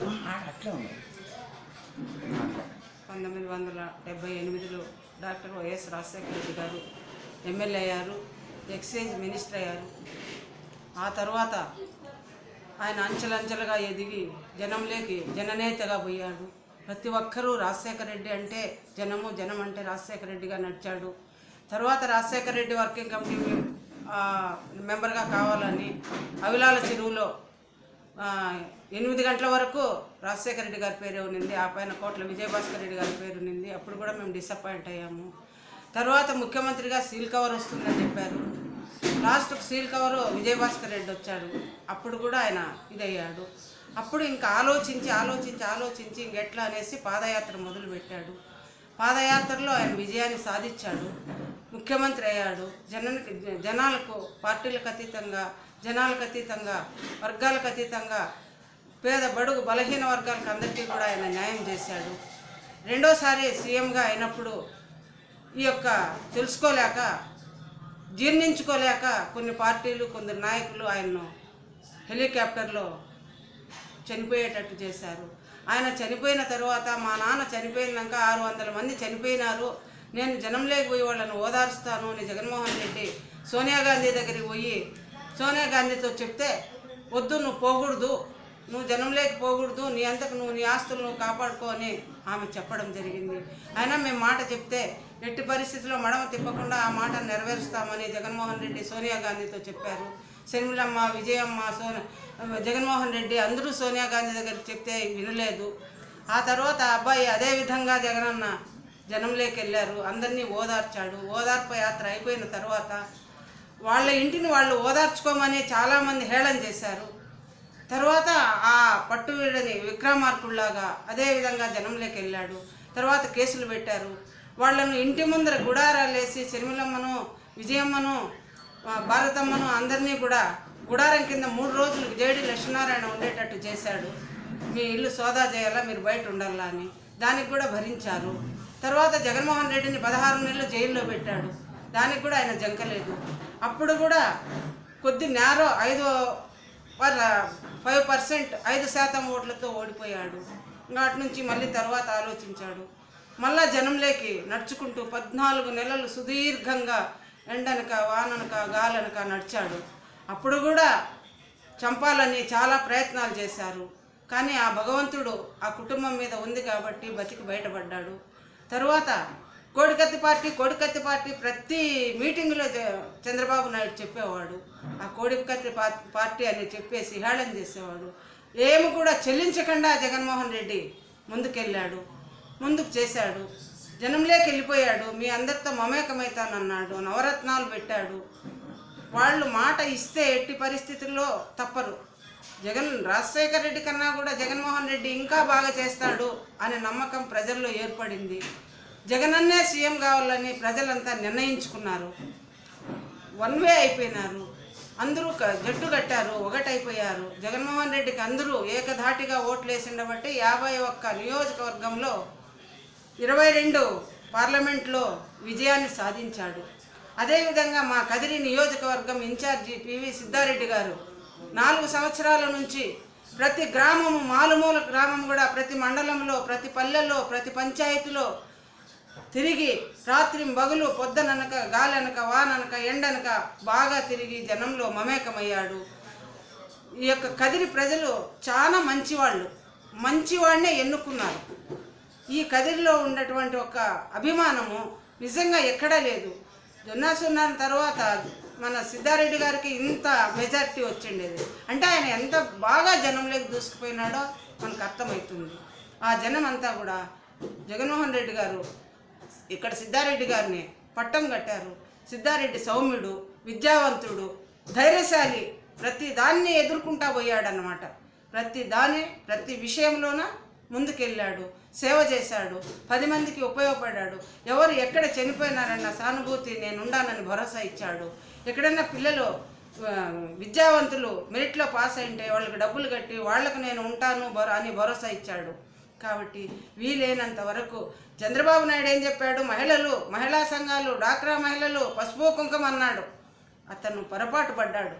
అట్లే ఉంది పంతొమ్మిది వందల డెబ్బై ఎనిమిదిలో డాక్టర్ వైఎస్ రాజశేఖర రెడ్డి గారు ఎమ్మెల్యే అయ్యారు ఎక్సైజ్ మినిస్టర్ అయ్యారు ఆ తర్వాత ఆయన అంచెలంచెలుగా ఎదిగి జనంలోకి జననేతగా పోయాడు ప్రతి ఒక్కరూ రాజశేఖర రెడ్డి అంటే జనము జనం అంటే రాజశేఖర రెడ్డిగా నడిచాడు తర్వాత రాజశేఖర రెడ్డి వర్కింగ్ కమిటీ మెం- ఆ, మెంబర్గా కావాలని అవిలాల చెరువులో ఆ, ఎనిమిది గంటల వరకు రాజశేఖర రెడ్డి గారి పేరే ఉన్నింది ఆ పైన కోట్ల విజయభాస్కర్ రెడ్డి గారి పేరు ఉన్నింది అప్పుడు కూడా మేము డిసప్పాయింట్ అయ్యాము తర్వాత ముఖ్యమంత్రిగా సీల్ కవర్ వస్తుందని చెప్పారు లాస్ట్కి సీల్ కవర్ విజయభాస్కర్ రెడ్డి వచ్చాడు అప్పుడు కూడా ఆయన ఇదయ్యాడు అప్పుడు ఇంకా ఆలోచించి ఆలోచించి ఆలోచించి ఇంకెట్లా అనేసి పాదయాత్ర మొదలుపెట్టాడు పాదయాత్రలో ఆయన విజయాన్ని సాధించాడు ముఖ్యమంత్రి అయ్యాడు జనానికి జనాలకు పార్టీలకు అతీతంగా జనాలకు అతీతంగా వర్గాలకు అతీతంగా పేద బడుగు బలహీన వర్గాలకు అందరికీ కూడా ఆయన న్యాయం చేశాడు రెండోసారి సీఎంగా అయినప్పుడు ఈ యొక్క తెలుసుకోలేక జీర్ణించుకోలేక కొన్ని పార్టీలు కొందరు నాయకులు ఆయన్ను హెలికాప్టర్లో చనిపోయేటట్టు చేశారు ఆయన చనిపోయిన తర్వాత మా నాన్న చనిపోయినాక ఆరు వందల మంది చనిపోయినారు నేను జనంలోకి పోయి వాళ్ళని ఓదారుస్తాను అని జగన్మోహన్ రెడ్డి సోనియా గాంధీ దగ్గరికి పోయి సోనియా గాంధీతో చెప్తే వద్దు నువ్వు పోకూడదు నువ్వు జనంలోకి పోకూడదు నీ అంతకు నువ్వు నీ ఆస్తులు నువ్వు కాపాడుకో అని ఆమె చెప్పడం జరిగింది అయినా మేము మాట చెప్తే ఎట్టి పరిస్థితుల్లో మడమ తిప్పకుండా ఆ మాట నెరవేరుస్తామని జగన్మోహన్ రెడ్డి సోనియా గాంధీతో చెప్పారు శర్మిలమ్మ విజయమ్మ సో జగన్మోహన్ రెడ్డి అందరూ సోనియా గాంధీ దగ్గరికి చెప్తే వినలేదు ఆ తర్వాత ఆ అబ్బాయి అదే విధంగా జగనన్న జనంలోకి వెళ్ళారు అందరినీ ఓదార్చాడు ఓదార్పు యాత్ర అయిపోయిన తర్వాత వాళ్ళ ఇంటిని వాళ్ళు ఓదార్చుకోమని చాలామంది హేళన చేశారు తర్వాత ఆ పట్టు వీడని విక్రమార్కుల్లాగా అదే విధంగా జనంలోకి వెళ్ళాడు తర్వాత కేసులు పెట్టారు వాళ్ళను ఇంటి ముందర గుడారాలు వేసి శర్మిలమ్మను విజయమ్మను ఆ, భారతమ్మను అందరినీ కూడా గుడారం కింద మూడు రోజులు జేడి లక్ష్మీనారాయణ ఉండేటట్టు చేశాడు మీ ఇల్లు సోదా చేయాలా మీరు బయట ఉండాలా అని దానికి కూడా భరించారు తర్వాత జగన్మోహన్ రెడ్డిని పదహారు నెలలు జైల్లో పెట్టాడు దానికి కూడా ఆయన జంకలేదు అప్పుడు కూడా కొద్ది నేరో ఐదు ఫైవ్ పర్సెంట్ ఐదు శాతం ఓట్లతో ఓడిపోయాడు ఇంకా అటు నుంచి మళ్ళీ తర్వాత ఆలోచించాడు మళ్ళా జనంలోకి నడుచుకుంటూ పద్నాలుగు నెలలు సుదీర్ఘంగా ఎండనక వాననక గాలనక నడిచాడు అప్పుడు కూడా చంపాలని చాలా ప్రయత్నాలు చేశారు కానీ ఆ భగవంతుడు ఆ కుటుంబం మీద ఉంది కాబట్టి బతికి బయటపడ్డాడు తరువాత కోడికత్తి పార్టీ కోడికత్తి పార్టీ ప్రతి మీటింగ్లో జ- చంద్రబాబు నాయుడు చెప్పేవాడు ఆ కోడికత్తి పా- పార్టీ అని చెప్పేసి హేళన చేసేవాడు ఏమి కూడా చెల్లించకుండా జగన్మోహన్ రెడ్డి ముందుకెళ్ళాడు ముందుకు చేశాడు జనంలోకి వెళ్ళిపోయాడు మీ అందరితో మమేకమవుతానన్నాడు నవరత్నాలు పెట్టాడు వాళ్ళు మాట ఇస్తే ఎట్టి పరిస్థితుల్లో తప్పరు జగన్ రాజశేఖర రెడ్డి కన్నా కూడా జగన్మోహన్ రెడ్డి ఇంకా బాగా చేస్తాడు అనే నమ్మకం ప్రజల్లో ఏర్పడింది జగనన్నే సీఎం కావాలని ప్రజలంతా నిర్ణయించుకున్నారు వన్ వే అయిపోయినారు అందరూ క- జట్టు కట్టారు ఒకటైపోయారు జగన్మోహన్ రెడ్డికి అందరూ ఏకధాటిగా ఓట్లు వేసిండబట్టి యాభై ఒక్క నియోజకవర్గంలో ఇరవై రెండు పార్లమెంట్లో విజయాన్ని సాధించాడు అదేవిధంగా మా కదిరి నియోజకవర్గం ఇన్ఛార్జి పివి సిద్ధారెడ్డి గారు నాలుగు సంవత్సరాల నుంచి ప్రతి గ్రామము మారుమూల గ్రామం కూడా ప్రతి మండలంలో ప్రతి పల్లెల్లో ప్రతి పంచాయతీలో తిరిగి రాత్రి బగులు పొద్దననక గాలనక వాననక ఎండనక బాగా తిరిగి జనంలో మమేకమయ్యాడు ఈ యొక్క కదిరి ప్రజలు చాలా మంచివాళ్ళు మంచివాడినే ఎన్నుకున్నారు ఈ కదిరిలో ఉన్నటువంటి ఒక అభిమానము నిజంగా ఎక్కడా లేదు జొన్నా సున్నాన్ తర్వాత మన సిద్ధారెడ్డి గారికి ఇంత మెజారిటీ వచ్చిండేది అంటే ఆయన ఎంత బాగా జనంలోకి దూసుకుపోయినాడో మనకు అర్థమవుతుంది ఆ జనం అంతా కూడా జగన్మోహన్ రెడ్డి గారు ఇక్కడ సిద్ధారెడ్డి గారిని పట్టం కట్టారు సిద్ధారెడ్డి సౌమ్యుడు విద్యావంతుడు ధైర్యశాలి ప్రతి దాన్ని ఎదుర్కొంటా పోయాడనమాట ప్రతి దాని ప్రతి విషయంలోన ముందుకెళ్ళాడు సేవ చేశాడు పది మందికి ఉపయోగపడ్డాడు ఎవరు ఎక్కడ చనిపోయినారన్న సానుభూతి నేనుండానని భరోసా ఇచ్చాడు ఎక్కడైనా పిల్లలు ఆ, విద్యావంతులు మెరిట్లో పాస్ అయింటే వాళ్ళకి డబ్బులు కట్టి వాళ్ళకు నేను ఉంటాను భరో అని భరోసా ఇచ్చాడు కాబట్టి వీలైనంత వరకు చంద్రబాబు నాయుడు ఏం చెప్పాడు మహిళలు మహిళా సంఘాలు డాక్రా మహిళలు పసుపు కుంకుమ అన్నాడు అతను పొరపాటు పడ్డాడు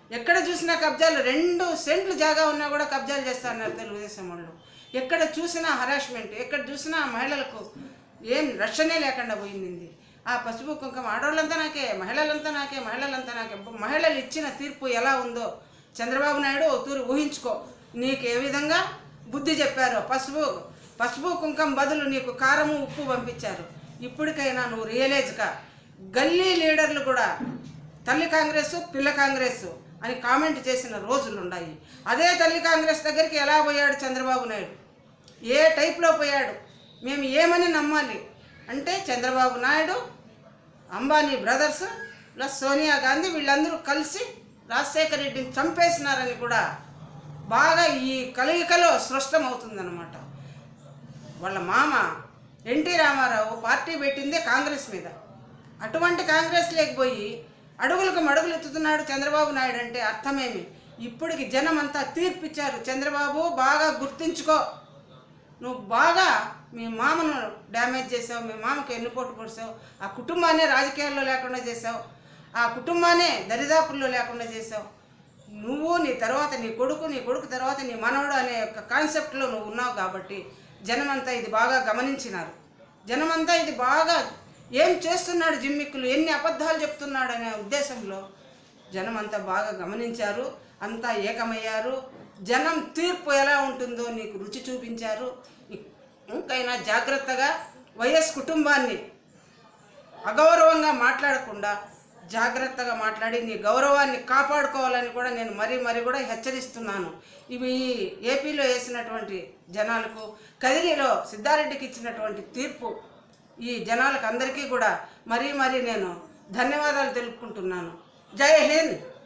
ఎక్కడ చూసినా కబ్జాలు రెండు సెంట్లు జాగా ఉన్నా కూడా కబ్జాలు చేస్తున్నారు తెలుగుదేశం వాళ్ళు ఎక్కడ చూసినా హరాస్మెంట్ ఎక్కడ చూసినా మహిళలకు ఏం రక్షణే లేకుండా పోయింది ఆ పసుపు కుంకుమ ఆడవాళ్ళంతా నాకే మహిళలంతా నాకే మహిళలంతా నాకే మహిళలు ఇచ్చిన తీర్పు ఎలా ఉందో చంద్రబాబు నాయుడు ఓ తూరి ఊహించుకో నీకు ఏ విధంగా బుద్ధి చెప్పారో పసుపు పసుపు కుంకం బదులు నీకు కారము ఉప్పు పంపించారు ఇప్పటికైనా నువ్వు రియలైజ్గా గల్లీ లీడర్లు కూడా తల్లి కాంగ్రెస్ పిల్ల కాంగ్రెస్ అని కామెంట్ చేసిన రోజులు ఉన్నాయి అదే తల్లి కాంగ్రెస్ దగ్గరికి ఎలా పోయాడు చంద్రబాబు నాయుడు ఏ టైప్లో పోయాడు మేము ఏమని నమ్మాలి అంటే చంద్రబాబు నాయుడు అంబానీ బ్రదర్స్ ప్లస్ సోనియా గాంధీ వీళ్ళందరూ కలిసి రాజశేఖర రెడ్డిని చంపేసినారని కూడా బాగా ఈ కలయికలో స్పష్టమవుతుందన్నమాట వాళ్ళ మామ ఎన్టీ రామారావు పార్టీ పెట్టిందే కాంగ్రెస్ మీద అటువంటి కాంగ్రెస్ లేకపోయి అడుగులకు మడుగులు ఎత్తుతున్నాడు చంద్రబాబు నాయుడు అంటే అర్థమేమి ఇప్పటికి జనం అంతా తీర్పిచ్చారు చంద్రబాబు బాగా గుర్తుంచుకో నువ్వు బాగా మీ మామను డ్యామేజ్ చేసావు మీ మామకు ఎన్నుపోటు పొడిచావు ఆ కుటుంబాన్ని రాజకీయాల్లో లేకుండా చేసావు ఆ కుటుంబాన్ని దరిదాపుల్లో లేకుండా చేసావు నువ్వు నీ తర్వాత నీ కొడుకు నీ కొడుకు తర్వాత నీ మనవడు అనే ఒక కాన్సెప్ట్లో నువ్వు ఉన్నావు కాబట్టి జనమంతా ఇది బాగా గమనించినారు జనమంతా ఇది బాగా ఏం చేస్తున్నాడు జిమ్మిక్కులు ఎన్ని అబద్ధాలు చెప్తున్నాడు అనే ఉద్దేశంలో జనమంతా బాగా గమనించారు అంతా ఏకమయ్యారు జనం తీర్పు ఎలా ఉంటుందో నీకు రుచి చూపించారు ఇంకైనా జాగ్రత్తగా వైఎస్ కుటుంబాన్ని అగౌరవంగా మాట్లాడకుండా జాగ్రత్తగా మాట్లాడి నీ గౌరవాన్ని కాపాడుకోవాలని కూడా నేను మరీ మరీ కూడా హెచ్చరిస్తున్నాను ఇవి ఏపీలో వేసినటువంటి జనాలకు కదిరిలో సిద్ధారెడ్డికి ఇచ్చినటువంటి తీర్పు ఈ జనాలకు అందరికీ కూడా మరీ మరీ నేను ధన్యవాదాలు తెలుపుకుంటున్నాను జై హింద్